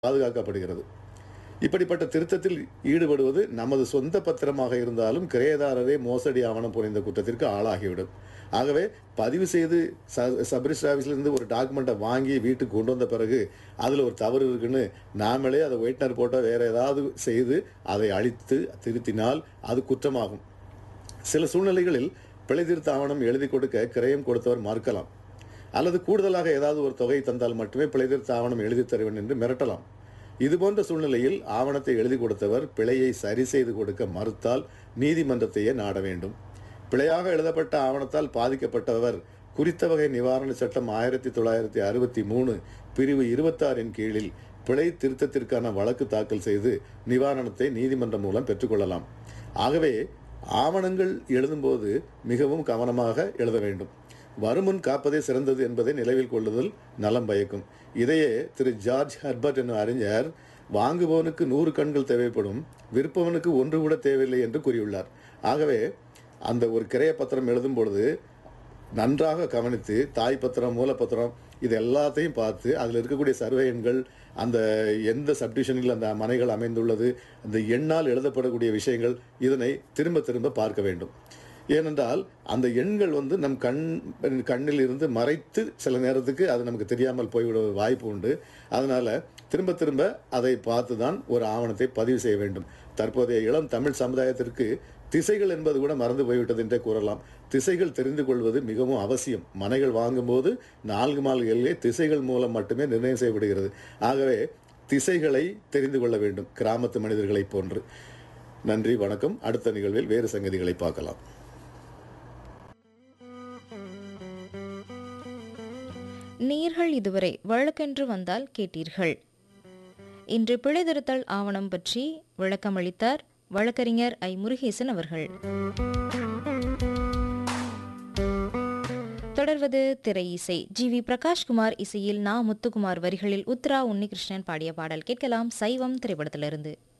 பாதுகாக்கப்படுகிறது இப்படிப்பட்ட திருத்தத்தில் ஈடுபடுவது நமது சொந்த பத்திரமாக இருந்தாலும் கிரயதாரரே மோசடி ஆவணம் புரிந்த குற்றத்திற்கு ஆளாகிவிடும் ஆகவே பதிவு செய்து ச சப்ரிஸ்ட் ஆஃபீஸ்லேருந்து ஒரு டாக்குமெண்ட்டை வாங்கி வீட்டுக்கு கொண்டு வந்த பிறகு அதில் ஒரு தவறு இருக்குன்னு நாமளே அதை ஒயிட்னர் போட்டால் வேறு ஏதாவது செய்து அதை அழித்து திருத்தினால் அது குற்றமாகும் சில சூழ்நிலைகளில் பிழை திருத்த ஆவணம் எழுதி கொடுக்க கிரயம் கொடுத்தவர் மறுக்கலாம் அல்லது கூடுதலாக ஏதாவது ஒரு தொகை தந்தால் மட்டுமே பிழை திருத்த ஆவணம் எழுதி தருவேன் என்று மிரட்டலாம் இதுபோன்ற சூழ்நிலையில் ஆவணத்தை எழுதி கொடுத்தவர் பிழையை சரி செய்து கொடுக்க மறுத்தால் நீதிமன்றத்தையே நாட வேண்டும் பிழையாக எழுதப்பட்ட ஆவணத்தால் பாதிக்கப்பட்டவர் குறித்த வகை நிவாரண சட்டம் ஆயிரத்தி தொள்ளாயிரத்தி அறுபத்தி மூணு பிரிவு இருபத்தாறின் கீழில் பிழை திருத்தத்திற்கான வழக்கு தாக்கல் செய்து நிவாரணத்தை நீதிமன்றம் மூலம் பெற்றுக்கொள்ளலாம் ஆகவே ஆவணங்கள் எழுதும்போது மிகவும் கவனமாக எழுத வேண்டும் வருமுன் காப்பதே சிறந்தது என்பதை நினைவில் கொள்ளுதல் நலம் பயக்கும் இதையே திரு ஜார்ஜ் ஹர்பர்ட் என்னும் அறிஞர் வாங்குபவனுக்கு நூறு கண்கள் தேவைப்படும் விற்பவனுக்கு ஒன்று கூட தேவையில்லை என்று கூறியுள்ளார் ஆகவே அந்த ஒரு கிரைய பத்திரம் எழுதும் பொழுது நன்றாக கவனித்து தாய் பத்திரம் மூலப்பத்திரம் இது எல்லாத்தையும் பார்த்து அதில் இருக்கக்கூடிய சர்வே எண்கள் அந்த எந்த சப்டிஷனில் அந்த மனைகள் அமைந்துள்ளது அந்த எண்ணால் எழுதப்படக்கூடிய விஷயங்கள் இதனை திரும்ப திரும்ப பார்க்க வேண்டும் ஏனென்றால் அந்த எண்கள் வந்து நம் கண் கண்ணில் இருந்து மறைத்து சில நேரத்துக்கு அது நமக்கு தெரியாமல் போய்விட வாய்ப்பு உண்டு அதனால் திரும்ப திரும்ப அதை பார்த்து தான் ஒரு ஆவணத்தை பதிவு செய்ய வேண்டும் தற்போதைய இளம் தமிழ் சமுதாயத்திற்கு திசைகள் என்பது கூட மறந்து போய்விட்டது என்றே கூறலாம் திசைகள் தெரிந்து கொள்வது மிகவும் அவசியம் மனைகள் வாங்கும்போது நான்கு மால்களிலே திசைகள் மூலம் மட்டுமே நிர்ணயம் செய்யப்படுகிறது ஆகவே திசைகளை தெரிந்து கொள்ள வேண்டும் கிராமத்து மனிதர்களைப் போன்று நன்றி வணக்கம் அடுத்த நிகழ்வில் வேறு சங்கதிகளை பார்க்கலாம் நேர்கள் இதுவரை வழக்கென்று வந்தால் கேட்டீர்கள் இன்று பிழை திருத்தல் ஆவணம் பற்றி விளக்கமளித்தார் வழக்கறிஞர் ஐ முருகேசன் அவர்கள் தொடர்வது திரை இசை ஜி வி பிரகாஷ்குமார் இசையில் நா முத்துக்குமார் வரிகளில் உத்ரா உன்னிகிருஷ்ணன் பாடிய பாடல் கேட்கலாம் சைவம் திரைப்படத்திலிருந்து